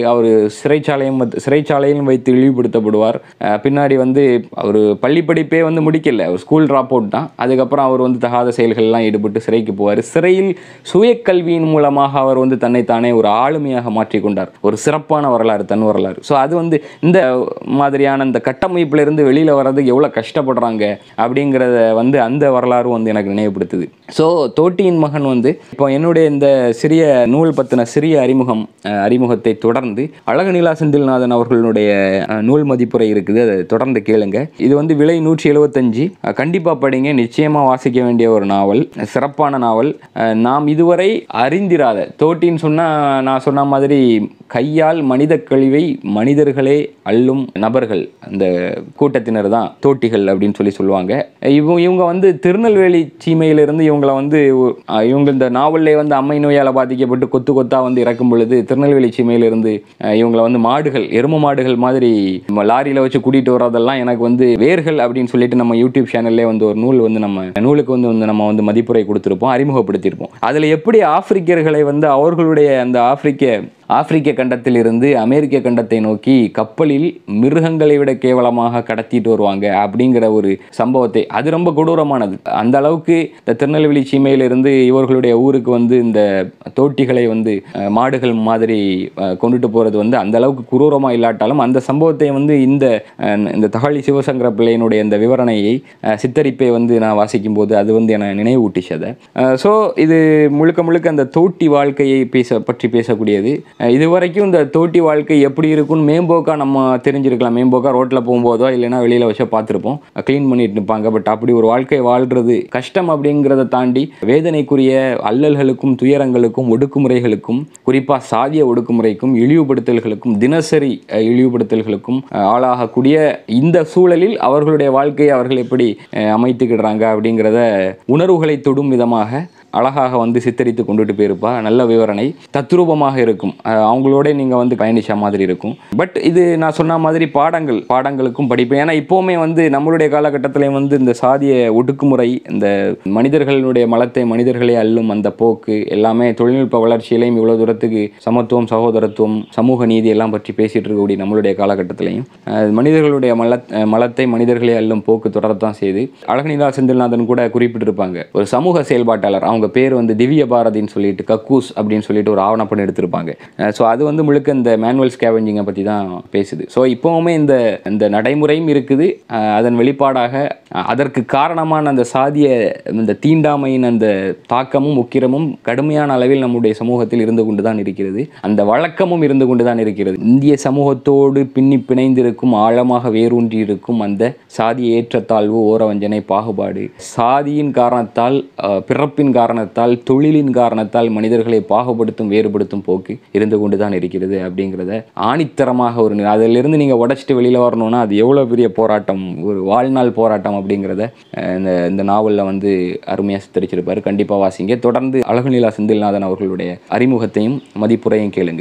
சிறைச்சாலையும் வந்து- சிறைச்சாலையிலும் வைத்து இழிவுபடுத்தப்படுவார் அஹ் பின்னாடி வந்து அவர் பள்ளி படிப்பே வந்து முடிக்கல அவர் ஸ்கூல் ட்ராப் அவுட் தான் அதுக்கப்புறம் அவர் வந்து தகாத செயல்கள்லாம் ஈடுபட்டு சிறைக்கு போவார் சிறையில் சுயக்கல்வியின் மூலமாக அவர் வந்து தன்னைத்தானே ஒரு ஆளுமையாக மாற்றிக்கொண்டார் ஒரு சிறப்பான வரலாறு தன் வரலாறு ஸோ அது வந்து இந்த மாதிரியான இந்த கட்டமைப்பிலிருந்து வெளியில் வர்றதுக்கு எவ்வளோ கஷ்டப்படுறாங்க அப்படிங்கிறத வந்து அந்த வரலாறும் வந்து எனக்கு நினைவுபடுத்துது ஸோ தோட்டியின் மகன் வந்து இப்போ என்னுடைய இந்த சிறிய நூல் பற்றின சிறிய அறிமுகம் அஹ், அறிமுகத்தை தொடர்ந்து அழகுநிலா செந்தில்நாதன் அவர்களுடைய அஹ், நூல் மதிப்புரை இருக்குது அதை தொடர்ந்து கேளுங்க இது வந்து விலை நூற்றி எழுபத்தஞ்சு கண்டிப்பாக படிங்க நிச்சயமாக வாசிக்க வேண்டிய ஒரு நாவல் சிறப்பான நாவல் அஹ், நாம் இதுவரை அறிந்திராத தோட்டின்னு சொன்னால் நான் சொன்ன மாதிரி கையால் மனித கழிவை மனிதர்களே அள்ளும் நபர்கள் அந்த கூட்டத்தினர் தான் தோட்டிகள் அப்படின்னு சொல்லி சொல்லுவாங்க இவங்க இவங்க வந்து திருநெல்வேலி சீமையிலிருந்து இவங்கள வந்து அஹ், இவங்க இந்த நாவல்லே வந்து அம்மை நோயால் பாதிக்கப்பட்டு கொத்து கொத்தா வந்து இறக்கும் பொழுது திருநெல்வேலி சீமையிலிருந்து அஹ், இவங்கள வந்து மாடுகள் எரும மாடுகள் மாதிரி லாரியில் வச்சு கூட்டிகிட்டு வர்றதெல்லாம் எனக்கு வந்து வேர்கள் அப்படின்னு சொல்லிட்டு நம்ம யூடியூப் சேனல்லே வந்து ஒரு நூல் வந்து நம்ம நூலுக்கு வந்து வந்து நம்ம வந்து மதிப்புரை கொடுத்துருப்போம் அறிமுகப்படுத்தியிருப்போம் அதில் எப்படி ஆப்பிரிக்கர்களை வந்து அவர்களுடைய அந்த ஆப்பிரிக்க ஆப்பிரிக்க கண்டத்திலிருந்து அமெரிக்க கண்டத்தை நோக்கி கப்பலில் மிருகங்களை விட கேவலமாக கடத்திட்டு வருவாங்க அப்படிங்கிற ஒரு சம்பவத்தை அது ரொம்ப கொடூரமானது அந்த அளவுக்கு இந்த திருநெல்வேலி சீமையிலிருந்து இவர்களுடைய ஊருக்கு வந்து இந்த தோட்டிகளை வந்து அஹ், மாடுகள் மாதிரி அஹ், கொண்டுட்டு போகிறது வந்து அந்த அளவுக்கு குரூரமாக இல்லாட்டாலும் அந்த சம்பவத்தை வந்து இந்த அஹ், இந்த தகாளி சிவசங்கர பிள்ளையினுடைய இந்த விவரணையை அஹ், சித்தரிப்பை வந்து நான் வாசிக்கும் போது அது வந்து என்னை நினைவூட்டிச்சு அதை ஸோ இது முழுக்க முழுக்க அந்த தோட்டி வாழ்க்கையை பேச பற்றி பேசக்கூடியது அஹ், இதுவரைக்கும் இந்த தோட்டி வாழ்க்கை எப்படி இருக்கும்னு மேம்போக்கா நம்ம தெரிஞ்சிருக்கலாம் மேம்போக்கா ரோட்டில் போகும்போதோ இல்லைன்னா வெளியில் வச்சோ பார்த்துருப்போம் க்ளீன் பண்ணிட்டு நிற்பாங்க பட் அப்படி ஒரு வாழ்க்கை வாழ்றது கஷ்டம் அப்படிங்கிறத தாண்டி வேதனைக்குரிய அல்லல்களுக்கும் துயரங்களுக்கும் ஒடுக்குமுறைகளுக்கும் குறிப்பாக சாதிய ஒடுக்குமுறைக்கும் இழிவுபடுத்தல்களுக்கும் தினசரி அஹ், இழிவுபடுத்தல்களுக்கும் அஹ், ஆளாகக்கூடிய இந்த சூழலில் அவர்களுடைய வாழ்க்கையை அவர்கள் எப்படி அஹ், அமைத்துக்கிடுறாங்க அப்படிங்கிறத உணர்வுகளை தொடும் விதமாக அழகாக வந்து சித்தரித்து கொண்டுட்டு போயிருப்பா நல்ல விவரணை தத்ரூபமாக இருக்கும் அஹ் அவங்களோட நீங்கள் வந்து பயணிச்ச மாதிரி இருக்கும் பட் இது நான் சொன்ன மாதிரி பாடங்கள் பாடங்களுக்கும் படிப்பு ஏன்னா இப்போவுமே வந்து நம்மளுடைய காலகட்டத்திலையும் வந்து இந்த சாதிய ஒடுக்குமுறை இந்த மனிதர்களுடைய மலத்தை மனிதர்களே அள்ளும் அந்த போக்கு எல்லாமே தொழில்நுட்ப வளர்ச்சியிலையும் இவ்வளோ தூரத்துக்கு சமத்துவம் சகோதரத்துவம் சமூக நீதி எல்லாம் பற்றி பேசிட்டு இருக்கக்கூடிய நம்மளுடைய காலகட்டத்திலையும் அஹ் மனிதர்களுடைய மல அஹ் மலத்தை மனிதர்களே அள்ளும் போக்கு தொடரத்தான் செய்து அழகுநிலா செந்தில்நாதன் கூட குறிப்பிட்டிருப்பாங்க ஒரு சமூக செயல்பாட்டாளர் அவங்க பேர் வந்து திவ்ய பாரதின்னு சொல்லிட்டு கக்கூஸ் அப்படின்னு சொல்லிட்டு ஒரு ஆவணப்படம் எடுத்திருப்பாங்க ஸோ அது வந்து முழுக்க இந்த மேனுவல் ஸ்கேவெஞ்சிங்கை பற்றி தான் பேசுது ஸோ இப்போவுமே இந்த இந்த நடைமுறையும் இருக்குது அஹ் அதன் வெளிப்பாடாக அஹ் அதற்கு காரணமான அந்த சாதிய இந்த தீண்டாமையின் அந்த தாக்கமும் உக்கிரமும் கடுமையான அளவில் நம்முடைய சமூகத்தில் இருந்து கொண்டு தான் இருக்கிறது அந்த வழக்கமும் இருந்து கொண்டு தான் இருக்கிறது இந்திய சமூகத்தோடு பின்னி பிணைந்திருக்கும் ஆழமாக வேரூன்றி இருக்கும் அந்த சாதிய ஏற்றத்தாழ்வு ஓரவஞ்சனை பாகுபாடு சாதியின் காரணத்தால் அஹ், பிறப்பின் காரணத்தால் தொழிலின் காரணத்தால் மனிதர்களை பாகுபடுத்தும் வேறுபடுத்தும் போக்கு இருந்து கொண்டு தான் இருக்கிறது அப்படிங்கிறத ஆணித்தரமாக ஒரு நி- அதிலிருந்து நீங்கள் உடைச்சிட்டு வெளியில் வரணும்னா அது எவ்வளோ பெரிய போராட்டம் ஒரு வாழ்நாள் போராட்டம் அப்படிங்கிறத அஹ், இந்த இந்த நாவலில் வந்து அருமையாக சித்தரிச்சிருப்பாரு கண்டிப்பாக வாசிங்க தொடர்ந்து அழகுநிலா செந்தில்நாதன் அவர்களுடைய அறிமுகத்தையும் மதிப்புரையும் கேளுங்க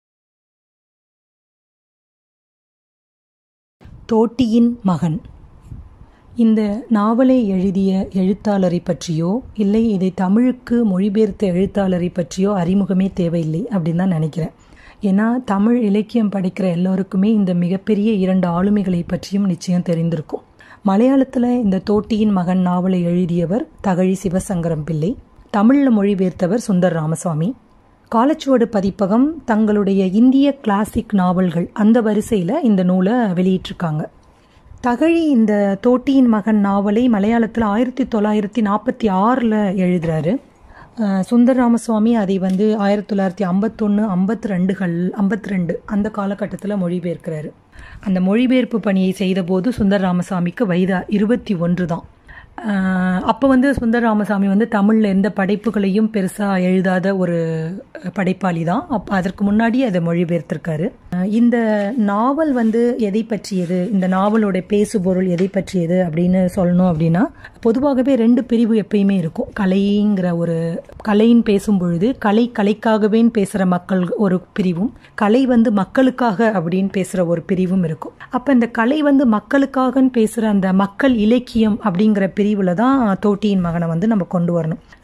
தோட்டியின் மகன் இந்த நாவலை எழுதிய எழுத்தாளரை பற்றியோ இல்லை இதை தமிழுக்கு மொழிபெயர்த்த எழுத்தாளரை பற்றியோ அறிமுகமே தேவையில்லை அப்படின்னு தான் நினைக்கிறேன் ஏன்னா தமிழ் இலக்கியம் படிக்கிற எல்லோருக்குமே இந்த மிகப்பெரிய இரண்டு ஆளுமைகளை பற்றியும் நிச்சயம் தெரிந்திருக்கும் மலையாளத்தில் இந்த தோட்டியின் மகன் நாவலை எழுதியவர் தகழி சிவசங்கரம் பிள்ளை தமிழில் மொழிபெயர்த்தவர் சுந்தர் ராமசாமி காலச்சுவடு பதிப்பகம் தங்களுடைய இந்திய கிளாசிக் நாவல்கள் அந்த வரிசையில் இந்த நூலை வெளியிட்டிருக்காங்க தகழி இந்த தோட்டியின் மகன் நாவலை மலையாளத்தில் ஆயிரத்தி தொள்ளாயிரத்தி நாற்பத்தி ஆறில் எழுதுறாரு அஹ் சுந்தர் ராமசுவாமி அதை வந்து ஆயிரத்தி தொள்ளாயிரத்தி ஐம்பத்தொன்று ஐம்பத்தி ரெண்டுகள் ஐம்பத்தி ரெண்டு அந்த காலகட்டத்தில் மொழிபெயர்க்கிறாரு அந்த மொழிபெயர்ப்பு பணியை செய்தபோது சுந்தர் ராமசாமிக்கு வயது இருபத்தி ஒன்று தான் அப்போ வந்து சுந்தர் ராமசாமி வந்து தமிழில் எந்த படைப்புகளையும் பெருசாக எழுதாத ஒரு படைப்பாளி தான் அப்போ அதற்கு முன்னாடி அதை மொழிபெயர்த்திருக்காரு அஹ் இந்த நாவல் வந்து எதை பற்றியது இந்த நாவலோட பேசுபொருள் எதை பற்றியது அப்படின்னு சொல்லணும் அப்படின்னா பொதுவாகவே ரெண்டு பிரிவு எப்பயுமே இருக்கும் கலைங்கிற ஒரு கலைன்னு பேசும் பொழுது கலை கலைக்காகவேன்னு பேசுகிற மக்கள் ஒரு பிரிவும் கலை வந்து மக்களுக்காக அப்படின்னு பேசுகிற ஒரு பிரிவும் இருக்கும் அப்போ இந்த கலை வந்து மக்களுக்காகன்னு பேசுகிற அந்த மக்கள் இலக்கியம் அப்படிங்கிற பிரிவில் தான் தோட்டியின் மகனை வந்து நம்ம கொண்டு வரணும்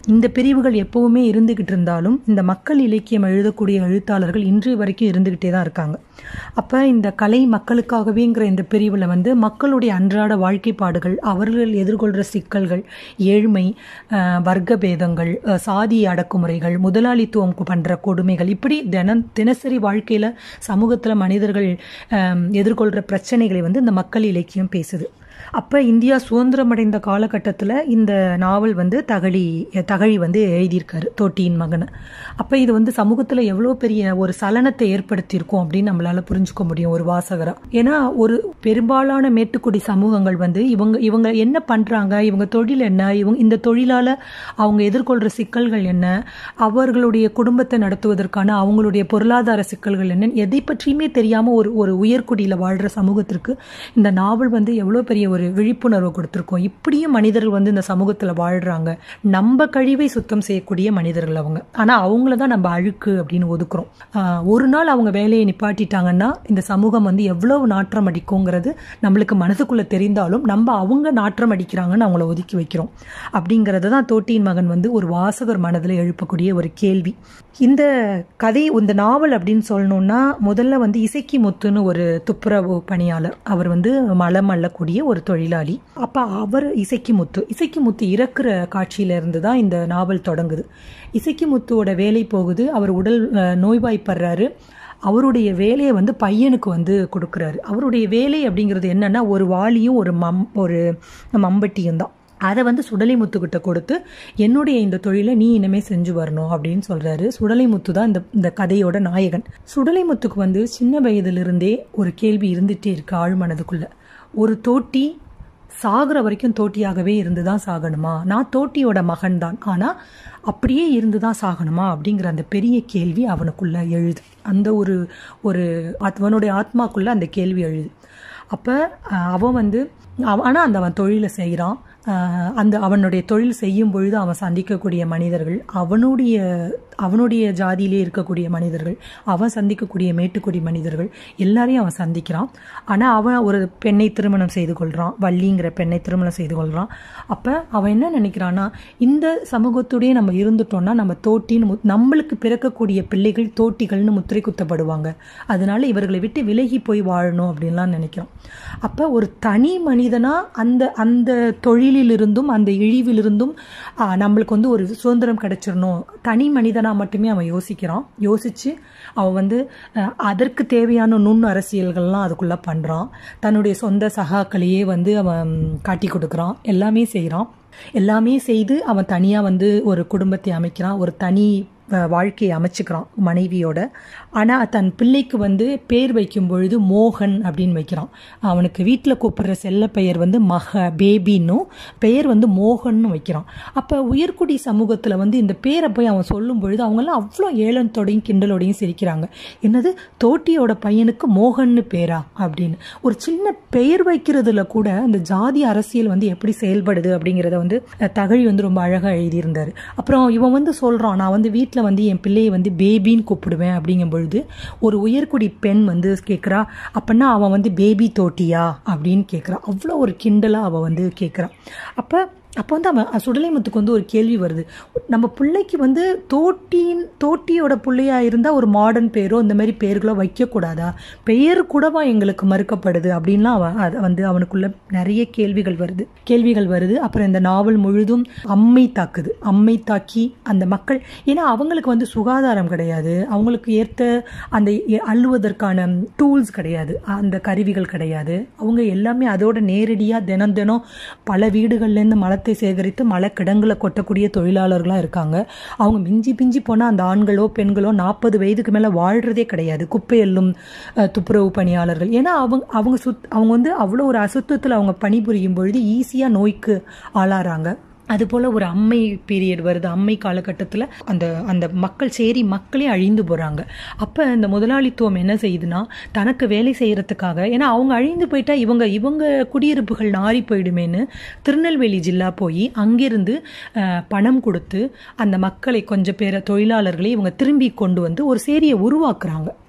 இந்த பிரிவுகள் எப்பவுமே இருந்துகிட்டு இருந்தாலும் இந்த மக்கள் இலக்கியம் எழுதக்கூடிய எழுத்தாளர்கள் இன்றைய வரைக்கும் இருந்துகிட்டே தான் இருக்காங்க அப்ப இந்த கலை மக்களுக்காகவேங்கிற இந்த பிரிவில் வந்து மக்களுடைய அன்றாட வாழ்க்கைப்பாடுகள் அவர்கள் எதிர்கொள்கிற சிக்கல்கள் ஏழ்மை அஹ், வர்க்க பேதங்கள் அஹ், சாதி அடக்குமுறைகள் முதலாளித்துவம் பண்ற கொடுமைகள் இப்படி தினம் தினசரி வாழ்க்கையில சமூகத்துல மனிதர்கள் அஹ், எதிர்கொள்கிற பிரச்சனைகளை வந்து இந்த மக்கள் இலக்கியம் பேசுது அப்போ இந்தியா சுதந்திரமடைந்த காலகட்டத்தில் இந்த நாவல் வந்து தகழி தகழி வந்து எழுதியிருக்காரு தோட்டியின் மகனை அப்போ இது வந்து சமூகத்தில் எவ்வளோ பெரிய ஒரு சலனத்தை ஏற்படுத்தியிருக்கும் அப்படின்னு நம்மளால புரிஞ்சுக்க முடியும் ஒரு வாசகரா ஏன்னா ஒரு பெரும்பாலான மேட்டுக்குடி சமூகங்கள் வந்து இவங்க இவங்க என்ன பண்ணுறாங்க இவங்க தொழில் என்ன இவங்க இந்த தொழிலால் அவங்க எதிர்கொள்கிற சிக்கல்கள் என்ன அவர்களுடைய குடும்பத்தை நடத்துவதற்கான அவங்களுடைய பொருளாதார சிக்கல்கள் என்ன எதை பற்றியுமே தெரியாமல் ஒரு ஒரு உயர்குடியில் வாழ்கிற சமூகத்திற்கு இந்த நாவல் வந்து எவ்வளோ பெரிய ஒரு விழிப்புணர்வு கொடுத்துருக்கோம் இப்படியும் மனிதர்கள் வந்து இந்த சமூகத்தில் வாழ்கிறாங்க நம்ம கழிவை சுத்தம் செய்யக்கூடிய மனிதர்கள் அவங்க ஆனால் அவங்கள தான் நம்ம அழுக்கு அப்படின்னு ஒதுக்குறோம் ஆஹ் ஒரு நாள் அவங்க வேலையை நிப்பாட்டிட்டாங்கன்னா இந்த சமூகம் வந்து எவ்வளவு நாற்றம் அடிக்குங்கிறது நம்மளுக்கு மனசுக்குள்ள தெரிந்தாலும் நம்ம அவங்க நாற்றம் அடிக்கிறாங்கன்னு அவங்கள ஒதுக்கி வைக்கிறோம் அப்படிங்கிறது தான் தோட்டியின் மகன் வந்து ஒரு வாசகர் மனதில் எழுப்பக்கூடிய ஒரு கேள்வி இந்த கதை இந்த நாவல் அப்படின்னு சொல்லணும்னா முதல்ல வந்து இசைக்கி முத்துன்னு ஒரு துப்புரவு பணியாளர் அவர் வந்து மலம் அள்ளக்கூடிய ஒரு தொழிலாளி அப்ப அவர் இசைக்கி முத்து இசைக்கி முத்து இறக்குற காட்சியில இருந்து தான் இந்த நாவல் தொடங்குது இசைக்கி முத்துவோட வேலை போகுது அவர் உடல் அஹ், நோய்வாய்ப்படுறாரு அவருடைய வேலையை வந்து பையனுக்கு வந்து கொடுக்குறாரு அவருடைய வேலை அப்படிங்கிறது என்னன்னா ஒரு வாளியும் ஒரு மம் ஒரு மம்பட்டியும் தான் அதை வந்து சுடலைமுத்துக்கிட்ட கொடுத்து என்னுடைய இந்த தொழிலை நீ இனிமே செஞ்சு வரணும் அப்படின்னு சொல்றாரு சுடலைமுத்து தான் இந்த இந்த கதையோட நாயகன் சுடலைமுத்துக்கு வந்து சின்ன வயதிலிருந்தே ஒரு கேள்வி இருந்துட்டே இருக்கு ஆழ்மனதுக்குள்ள ஒரு தோட்டி சாகுற வரைக்கும் தோட்டியாகவே இருந்து தான் சாகணுமா நான் தோட்டியோட மகன் தான் ஆனால் அப்படியே இருந்து தான் சாகணுமா அப்படிங்கிற அந்த பெரிய கேள்வி அவனுக்குள்ள எழுது அந்த ஒரு ஒரு அவனுடைய ஆத்மாக்குள்ள அந்த கேள்வி எழுது அப்போ அவன் வந்து ஆனால் அந்த அவன் தொழிலை செய்கிறான் அந்த அவனுடைய தொழில் செய்யும் பொழுது அவன் சந்திக்கக்கூடிய மனிதர்கள் அவனுடைய அவனுடைய ஜாதியிலே இருக்கக்கூடிய மனிதர்கள் அவன் சந்திக்கக்கூடிய மேட்டுக்குடி மனிதர்கள் எல்லாரையும் அவன் சந்திக்கிறான் ஆனால் அவன் ஒரு பெண்ணை திருமணம் செய்து கொள்கிறான் வள்ளிங்கிற பெண்ணை திருமணம் செய்து கொள்கிறான் அப்போ அவன் என்ன நினைக்கிறான்னா இந்த சமூகத்துடைய நம்ம இருந்துட்டோம்னா நம்ம தோட்டின்னு மு- நம்மளுக்கு பிறக்கக்கூடிய பிள்ளைகள் தோட்டிகள்னு முத்திரை குத்தப்படுவாங்க அதனால இவர்களை விட்டு விலகி போய் வாழணும் அப்படின்லாம் நினைக்கிறான் அப்போ ஒரு தனி மனிதனா அந்த அந்த தொழிலிலிருந்தும் அந்த இழிவிலிருந்தும் ஆ, நம்மளுக்கு வந்து ஒரு சுதந்திரம் கிடைச்சிடணும் தனி மனிதனா மட்டுமே அவன் யோசிக்கிறான் யோசிச்சு அவன் வந்து அஹ், அதற்கு தேவையான நுண் அரசியல்கள்லாம் அதுக்குள்ள பண்றான் தன்னுடைய சொந்த சகாக்களையே வந்து அவன் காட்டி கொடுக்குறான் எல்லாமே செய்கிறான் எல்லாமே செய்து அவன் தனியா வந்து ஒரு குடும்பத்தை அமைக்கிறான் ஒரு தனி அஹ், வாழ்க்கையை அமைச்சுக்கிறான் மனைவியோட ஆனா தன் பிள்ளைக்கு வந்து பேர் வைக்கும் பொழுது மோகன் அப்படின்னு வைக்கிறான் அவனுக்கு வீட்டில் கூப்பிடுற செல்ல பெயர் வந்து மக பேபின்னும் பெயர் வந்து மோகன்னு வைக்கிறான் அப்ப உயர்குடி சமூகத்துல வந்து இந்த பேரை போய் அவன் சொல்லும் பொழுது அவங்கெல்லாம் அவ்வளோ ஏளனத்தோடையும் கிண்டலோடையும் சிரிக்கிறாங்க என்னது தோட்டியோட பையனுக்கு மோகன்னு பேரா அப்படின்னு ஒரு சின்ன பெயர் வைக்கிறதுல கூட அந்த ஜாதி அரசியல் வந்து எப்படி செயல்படுது அப்படிங்கிறத வந்து அஹ், தகழி வந்து ரொம்ப அழகா எழுதியிருந்தாரு அப்புறம் இவன் வந்து சொல்றான் நான் வந்து வீட்டில் வந்து என் பிள்ளையை வந்து பேபின்னு கூப்பிடுவேன் அப்படிங்கும் பொழுது ஒரு உயர்குடி பெண் வந்து கேட்குறா அப்படின்னா அவன் வந்து பேபி தோட்டியா அப்படின்னு கேட்குறா அவ்வளோ ஒரு கிண்டலாக அவள் வந்து கேட்குறா அப்போ அப்போ வந்து அவன் சுடலைமுத்துக்கு வந்து ஒரு கேள்வி வருது நம்ம பிள்ளைக்கு வந்து தோட்டியின் தோட்டியோட பிள்ளையா இருந்தால் ஒரு மாடர்ன் பேரோ இந்த மாதிரி பேர்களோ வைக்கக்கூடாதா பெயர் கூடவா எங்களுக்கு மறுக்கப்படுது அப்படின்லாம் அவன் அதை வந்து அவனுக்குள்ள நிறைய கேள்விகள் வருது கேள்விகள் வருது அப்புறம் இந்த நாவல் முழுதும் அம்மை தாக்குது அம்மை தாக்கி அந்த மக்கள் ஏன்னா அவங்களுக்கு வந்து சுகாதாரம் கிடையாது அவங்களுக்கு ஏற்ற அந்த எ- அள்ளுவதற்கான டூல்ஸ் கிடையாது அந்த கருவிகள் கிடையாது அவங்க எல்லாமே அதோட நேரடியாக தினம் தினம் பல வீடுகள்லேருந்து மலத்தை சேகரித்து மலக்கிடங்களை கொட்டக்கூடிய தொழிலாளர்களாக இருக்காங்க அவங்க மிஞ்சி பிஞ்சி போனால் அந்த ஆண்களோ பெண்களோ நாற்பது வயதுக்கு மேலே வாழ்றதே கிடையாது குப்பை எல்லும் அஹ், துப்புரவு பணியாளர்கள் ஏன்னா அவங்க அவங்க சுத் அவங்க வந்து அவ்வளோ ஒரு அசுத்தத்தில் அவங்க பணிபுரியும் பொழுது ஈஸியாக நோய்க்கு ஆளாறாங்க அது போல ஒரு அம்மை பீரியட் வருது அம்மை காலகட்டத்தில் அந்த அந்த மக்கள் சேரி மக்களே அழிந்து போகிறாங்க அப்போ இந்த முதலாளித்துவம் என்ன செய்யுதுன்னா தனக்கு வேலை செய்யறதுக்காக ஏன்னா அவங்க அழிந்து போயிட்டா இவங்க இவங்க குடியிருப்புகள் நாறி போயிடுமேன்னு திருநெல்வேலி ஜில்லா போய் அங்கிருந்து அஹ், பணம் கொடுத்து அந்த மக்களை கொஞ்சம் பேரை தொழிலாளர்களை இவங்க திரும்பி கொண்டு வந்து ஒரு சேரியை உருவாக்குறாங்க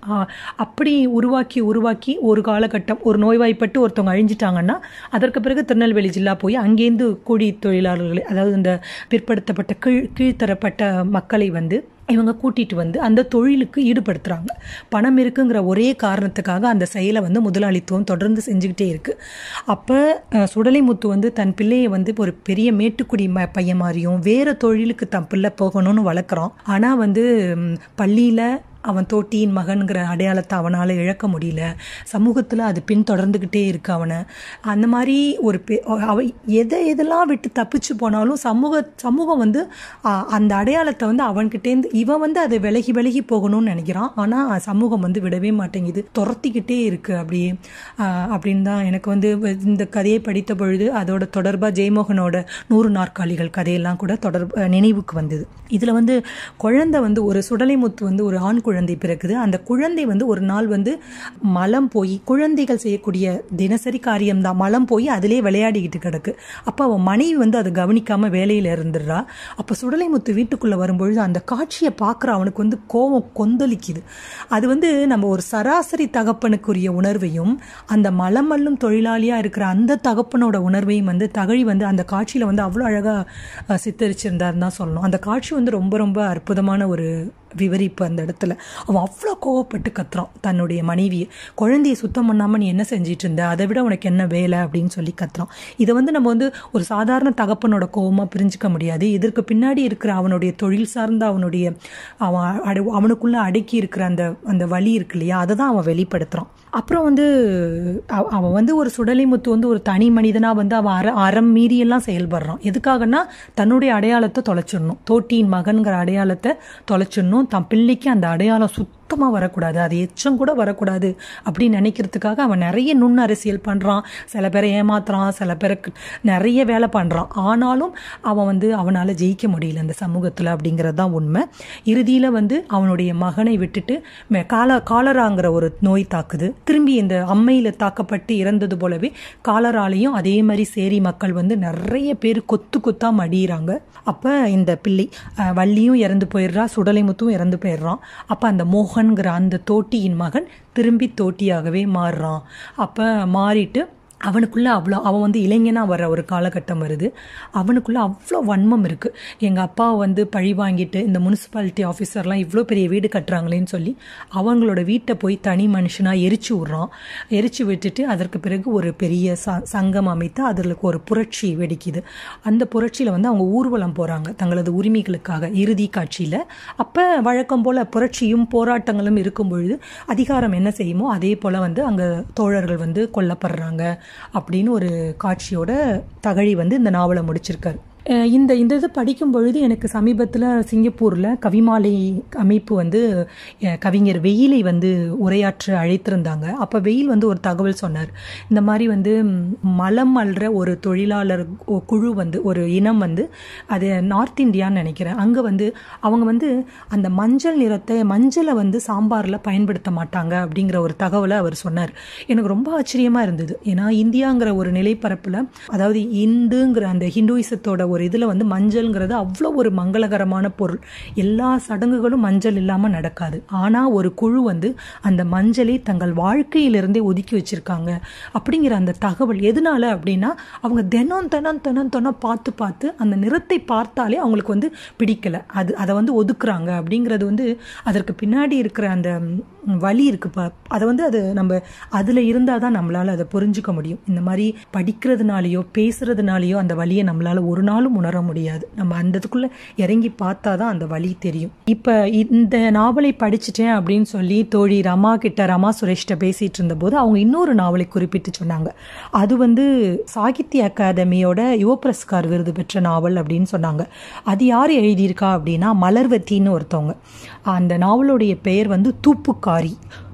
ஆ, அப்படி உருவாக்கி உருவாக்கி ஒரு காலகட்டம் ஒரு நோய்வாய்ப்பட்டு ஒருத்தவங்க அழிஞ்சிட்டாங்கன்னா அதற்கு பிறகு திருநெல்வேலி ஜில்லா போய் அங்கேருந்து கூலி தொழிலாளர்களை அதாவது இந்த பிற்படுத்தப்பட்ட கீழ் கீழ்த்தரப்பட்ட மக்களை வந்து இவங்க கூட்டிட்டு வந்து அந்த தொழிலுக்கு ஈடுபடுத்துறாங்க பணம் இருக்குங்கிற ஒரே காரணத்துக்காக அந்த செயலை வந்து முதலாளித்துவம் தொடர்ந்து செஞ்சுக்கிட்டே இருக்கு அப்போ சுடலைமுத்து வந்து தன் பிள்ளையை வந்து ஒரு பெரிய மேட்டுக்குடி ம பையன் மாதிரியும் வேற தொழிலுக்கு தன் பிள்ளை போகணும்னு வளர்க்குறான் ஆனால் வந்து ம், பள்ளியில அவன் தோட்டியின் மகன்கிற அடையாளத்தை அவனால் இழக்க முடியல சமூகத்தில் அது பின்தொடர்ந்துக்கிட்டே இருக்கு அவனை அந்த மாதிரி ஒரு பெ அவ எதை எதெல்லாம் விட்டு தப்பிச்சு போனாலும் சமூக சமூகம் வந்து ஆ, அந்த அடையாளத்தை வந்து அவன்கிட்டேருந்து இவன் வந்து அதை விலகி விலகி போகணும்னு நினைக்கிறான் ஆனால் சமூகம் வந்து விடவே மாட்டேங்குது துரத்திக்கிட்டே இருக்கு அப்படியே ஆ, அப்படின்னு தான் எனக்கு வந்து இந்த கதையை படித்த பொழுது அதோட தொடர்பாக ஜெயமோகனோட நூறு நாற்காலிகள் கதையெல்லாம் கூட தொடர் நினைவுக்கு வந்தது இதில் வந்து குழந்தை வந்து ஒரு சுடலைமுத்து வந்து ஒரு ஆண் குழந்தை பிறக்குது அந்த குழந்தை வந்து ஒரு நாள் வந்து மலம் போய் குழந்தைகள் செய்யக்கூடிய தினசரி காரியம்தான் மலம் போய் அதிலே விளையாடிக்கிட்டு கிடக்கு அப்போ அவன் மனைவி வந்து அதை கவனிக்காம வேலையில் இருந்துடுறா அப்போ சுடலைமுத்து வீட்டுக்குள்ளே வரும்பொழுது அந்த காட்சியை பார்க்குற அவனுக்கு வந்து கோபம் கொந்தளிக்குது அது வந்து நம்ம ஒரு சராசரி தகப்பனுக்குரிய உணர்வையும் அந்த மலம் அள்ளும் தொழிலாளியாக இருக்கிற அந்த தகப்பனோட உணர்வையும் வந்து தகழி வந்து அந்த காட்சியில் வந்து அவ்வளோ அழகாக சித்தரிச்சிருந்தாருன்னு தான் சொல்லணும் அந்த காட்சி வந்து ரொம்ப ரொம்ப அற்புதமான ஒரு விவரிப்பு அந்த இடத்துல அவன் அவ்வளோ கோவப்பட்டு கத்துறான் தன்னுடைய மனைவியை குழந்தையை சுத்தம் பண்ணாமல் நீ என்ன செஞ்சிட்டு இருந்த அதை விட உனக்கு என்ன வேலை அப்படின்னு சொல்லி கத்துறான் இதை வந்து நம்ம வந்து ஒரு சாதாரண தகப்பனோட கோவமாக பிரிஞ்சுக்க முடியாது இதற்கு பின்னாடி இருக்கிற அவனுடைய தொழில் சார்ந்த அவனுடைய அவன் அடு அவனுக்குள்ள அடக்கி இருக்கிற அந்த அந்த வலி இருக்கு இல்லையா அதை தான் அவன் வெளிப்படுத்துறான் அப்புறம் வந்து அவ- அவன் வந்து ஒரு சுடலைமுத்து வந்து ஒரு தனி மனிதனா வந்து அவன் அற அறம் மீறியெல்லாம் செயல்படுறான் எதுக்காகன்னா தன்னுடைய அடையாளத்தை தொலைச்சிடணும் தோட்டியின் மகன்கிற அடையாளத்தை தொலைச்சிடணும் தன் பிள்ளைக்கு அந்த அடையாளம் சுத்தமாக வரக்கூடாது அது எச்சம் கூட வரக்கூடாது அப்படின்னு நினைக்கிறதுக்காக அவன் நிறைய நுண் அரசியல் பண்ணுறான் சில பேரை ஏமாத்துறான் சில பேருக்கு நிறைய வேலை பண்ணுறான் ஆனாலும் அவன் வந்து அவனால் ஜெயிக்க முடியல இந்த சமூகத்தில் அப்படிங்கிறது தான் உண்மை இறுதியில் வந்து அவனுடைய மகனை விட்டுட்டு மெ- கால காலராங்கிற ஒரு நோய் தாக்குது திரும்பி இந்த அம்மையில் தாக்கப்பட்டு இறந்தது போலவே காலராலையும் அதே மாதிரி சேரி மக்கள் வந்து நிறைய பேர் கொத்து கொத்தா மடியிறாங்க அப்போ இந்த பிள்ளை அஹ், வள்ளியும் இறந்து போயிடுறா சுடலைமுத்தும் இறந்து போயிடுறான் அப்போ அந்த மோகன்கிற அந்த தோட்டியின் மகன் திரும்பி தோட்டியாகவே மாறுறான் அப்போ மாறிட்டு அவனுக்குள்ள அவ்வளோ அவன் வந்து இளைஞனாக வர ஒரு காலகட்டம் வருது அவனுக்குள்ள அவ்வளோ வன்மம் இருக்கு எங்கள் அப்பா வந்து பழி வாங்கிட்டு இந்த முனிசிபாலிட்டி ஆஃபீஸர்லாம் இவ்வளோ பெரிய வீடு கட்டுறாங்களேன்னு சொல்லி அவங்களோட வீட்டை போய் தனி மனுஷனாக எரிச்சு விட்றான் எரிச்சு விட்டுட்டு அதற்கு பிறகு ஒரு பெரிய ச சங்கம் அமைத்து அதில் ஒரு புரட்சி வெடிக்குது அந்த புரட்சியில் வந்து அவங்க ஊர்வலம் போகிறாங்க தங்களது உரிமைகளுக்காக இறுதி காட்சியில் அப்போ வழக்கம் போல் புரட்சியும் போராட்டங்களும் இருக்கும் பொழுது அதிகாரம் என்ன செய்யுமோ அதே போல் வந்து அங்கே தோழர்கள் வந்து கொல்லப்படுறாங்க அப்படின்னு ஒரு காட்சியோட தகழி வந்து இந்த நாவலை முடிச்சிருக்காரு அஹ் இந்த இந்த இது படிக்கும் பொழுது எனக்கு சமீபத்தில் சிங்கப்பூரில் கவிமாலை அமைப்பு வந்து அஹ் கவிஞர் வெயிலை வந்து உரையாற்ற அழைத்திருந்தாங்க அப்போ வெயில் வந்து ஒரு தகவல் சொன்னார் இந்த மாதிரி வந்து ம், மலம் அல்ற ஒரு தொழிலாளர் ஒ- குழு வந்து ஒரு இனம் வந்து அது நார்த் இந்தியான்னு நினைக்கிறேன் அங்கே வந்து அவங்க வந்து அந்த மஞ்சள் நிறத்தை மஞ்சளை வந்து சாம்பாரில் பயன்படுத்த மாட்டாங்க அப்படிங்கிற ஒரு தகவலை அவர் சொன்னார் எனக்கு ரொம்ப ஆச்சரியமாக இருந்தது ஏன்னா இந்தியாங்கிற ஒரு நிலைப்பரப்பில் அதாவது இந்துங்கிற அந்த ஹிந்துயிசத்தோட ஒரு இதில் வந்து மஞ்சள்ங்கிறது அவ்வளோ ஒரு மங்களகரமான பொருள் எல்லா சடங்குகளும் மஞ்சள் இல்லாமல் நடக்காது ஆனால் ஒரு குழு வந்து அந்த மஞ்சளை தங்கள் வாழ்க்கையிலிருந்தே ஒதுக்கி வச்சிருக்காங்க அப்படிங்கிற அந்த தகவல் எதனால அப்படின்னா அவங்க தினம் தினம் தினம் தினம் பார்த்து பார்த்து அந்த நிறத்தை பார்த்தாலே அவங்களுக்கு வந்து பிடிக்கல அது அதை வந்து ஒதுக்குறாங்க அப்படிங்கிறது வந்து அதற்கு பின்னாடி இருக்கிற அந்த ம், வலி இருக்கு பா அதை வந்து அது நம்ம அதில் இருந்தால் தான் நம்மளால் அதை புரிஞ்சுக்க முடியும் இந்த மாதிரி படிக்கிறதுனாலையோ பேசுறதுனாலையோ அந்த வலியை நம்மளால் ஒரு நாளும் உணர முடியாது நம்ம அந்த இதுக்குள்ளே இறங்கி பார்த்தா தான் அந்த வலி தெரியும் இப்போ இந்த நாவலை படிச்சுட்டேன் அப்படின்னு சொல்லி தோழி ரமா கிட்ட ரமா சுரேஷ்ட பேசிட்டு இருந்தபோது அவங்க இன்னொரு நாவலை குறிப்பிட்டு சொன்னாங்க அது வந்து சாகித்ய அகாதமியோட யுவ புரஸ்கார் விருது பெற்ற நாவல் அப்படின்னு சொன்னாங்க அது யார் எழுதியிருக்கா அப்படின்னா மலர்வத்தின்னு ஒருத்தவங்க அந்த நாவலுடைய பெயர் வந்து தூப்புக்காரி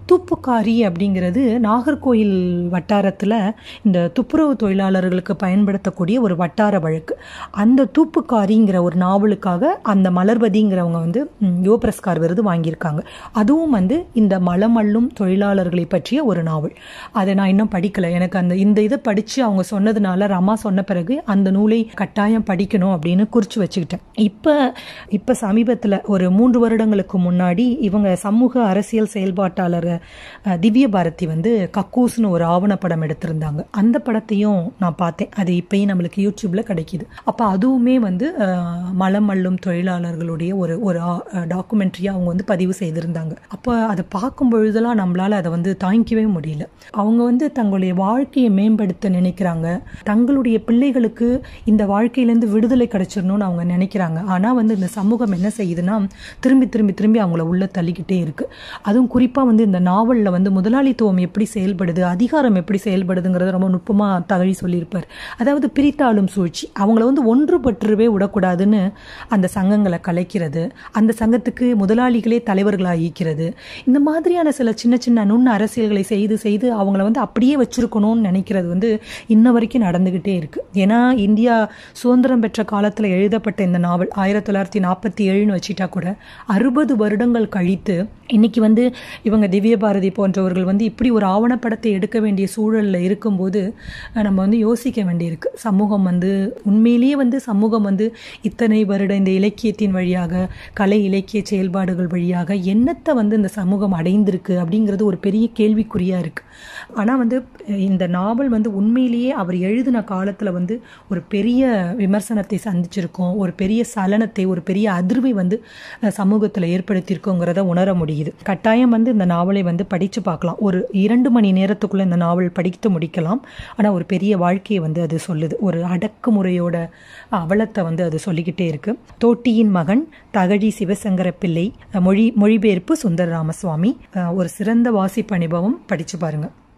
தூப்புக்காரி அப்படிங்கிறது நாகர்கோயில் வட்டாரத்தில் இந்த துப்புரவு தொழிலாளர்களுக்கு பயன்படுத்தக்கூடிய ஒரு வட்டார வழக்கு அந்த தூப்புக்காரிங்கிற ஒரு நாவலுக்காக அந்த மலர்வதிங்கிறவங்க வந்து ம், யுவபிரஸ்கார் விருது வாங்கியிருக்காங்க அதுவும் வந்து இந்த மலமல்லும் தொழிலாளர்களை பற்றிய ஒரு நாவல் அதை நான் இன்னும் படிக்கலை எனக்கு அந்த இந்த இதை படித்து அவங்க சொன்னதுனால ரமா சொன்ன பிறகு அந்த நூலை கட்டாயம் படிக்கணும் அப்படின்னு குறித்து வச்சுக்கிட்டேன் இப்போ இப்போ சமீபத்தில் ஒரு மூன்று வருடங்களுக்கு முன்னாடி இவங்க சமூக அரசியல் செயல்பாட்டாளர் அஹ், திவ்ய பாரதி வந்து கக்கூஸ்னு ஒரு ஆவணப்படம் எடுத்திருந்தாங்க அந்த படத்தையும் நான் பார்த்தேன் அது இப்பயும் நம்மளுக்கு யூடியூப்ல கிடைக்குது அப்போ அதுவுமே வந்து அஹ், மலம் அள்ளும் தொழிலாளர்களுடைய ஒரு ஒரு டாக்குமெண்ட்ரியாக அவங்க வந்து பதிவு செய்திருந்தாங்க அப்போ அதை பார்க்கும் பொழுதெல்லாம் நம்மளால அதை வந்து தாங்கிக்கவே முடியல அவங்க வந்து தங்களுடைய வாழ்க்கையை மேம்படுத்த நினைக்கிறாங்க தங்களுடைய பிள்ளைகளுக்கு இந்த வாழ்க்கையிலேருந்து விடுதலை கிடைச்சிடணும்னு அவங்க நினைக்கிறாங்க ஆனால் வந்து இந்த சமூகம் என்ன செய்யுதுன்னா திரும்பி திரும்பி திரும்பி அவங்கள உள்ள தள்ளிக்கிட்டே இருக்கு அதுவும் குறிப்பாக வந்து இந்த நாவலில் வந்து முதலாளித்துவம் எப்படி செயல்படுது அதிகாரம் எப்படி செயல்படுதுங்கிறத ரொம்ப நுட்பமாக தகழி சொல்லியிருப்பார் அதாவது பிரித்தாளும் சூழ்ச்சி அவங்கள வந்து ஒன்றுபற்றுவே விடக்கூடாதுன்னு அந்த சங்கங்களை கலைக்கிறது அந்த சங்கத்துக்கு முதலாளிகளே தலைவர்களாகிக்கிறது இந்த மாதிரியான சில சின்ன சின்ன நுண் அரசியல்களை செய்து செய்து அவங்கள வந்து அப்படியே வச்சிருக்கணும்னு நினைக்கிறது வந்து இன்ன வரைக்கும் நடந்துகிட்டே இருக்கு ஏன்னா இந்தியா சுதந்திரம் பெற்ற காலத்தில் எழுதப்பட்ட இந்த நாவல் ஆயிரத்தி தொள்ளாயிரத்தி நாற்பத்தி ஏழுன்னு வச்சுட்டா கூட அறுபது வருடங்கள் கழித்து இன்னைக்கு வந்து இவங்க திவ்ய பாரதி போன்றவர்கள் வந்து இப்படி ஒரு ஆவணப்படத்தை எடுக்க வேண்டிய சூழலில் இருக்கும்போது அஹ், நம்ம வந்து யோசிக்க வேண்டியிருக்கு சமூகம் வந்து உண்மையிலேயே வந்து சமூகம் வந்து இத்தனை வருட இந்த இலக்கியத்தின் வழியாக கலை இலக்கிய செயல்பாடுகள் வழியாக என்னத்தை வந்து இந்த சமூகம் அடைந்திருக்கு அப்படிங்கிறது ஒரு பெரிய கேள்விக்குறியாக இருக்குது ஆனால் வந்து அஹ், இந்த நாவல் வந்து உண்மையிலேயே அவர் எழுதின காலத்தில் வந்து ஒரு பெரிய விமர்சனத்தை சந்திச்சிருக்கோம் ஒரு பெரிய சலனத்தை ஒரு பெரிய அதிர்வை வந்து சமூகத்தில் ஏற்படுத்தியிருக்கோங்கிறத உணர முடியுது கட்டாயம் வந்து இந்த நாவலை வந்து படித்து பார்க்கலாம் ஒரு இரண்டு மணி நேரத்துக்குள்ளே இந்த நாவல் படித்து முடிக்கலாம் ஆனால் ஒரு பெரிய வாழ்க்கையை வந்து அது சொல்லுது ஒரு அடக்குமுறையோட அவலத்தை வந்து அது சொல்லிக்கிட்டே இருக்கு தோட்டியின் மகன் தகழி சிவசங்கர பிள்ளை மொழி மொழிபெயர்ப்பு சுந்தர ராமசுவாமி அஹ், ஒரு சிறந்த வாசிப்பு அனுபவம் படித்து பாருங்க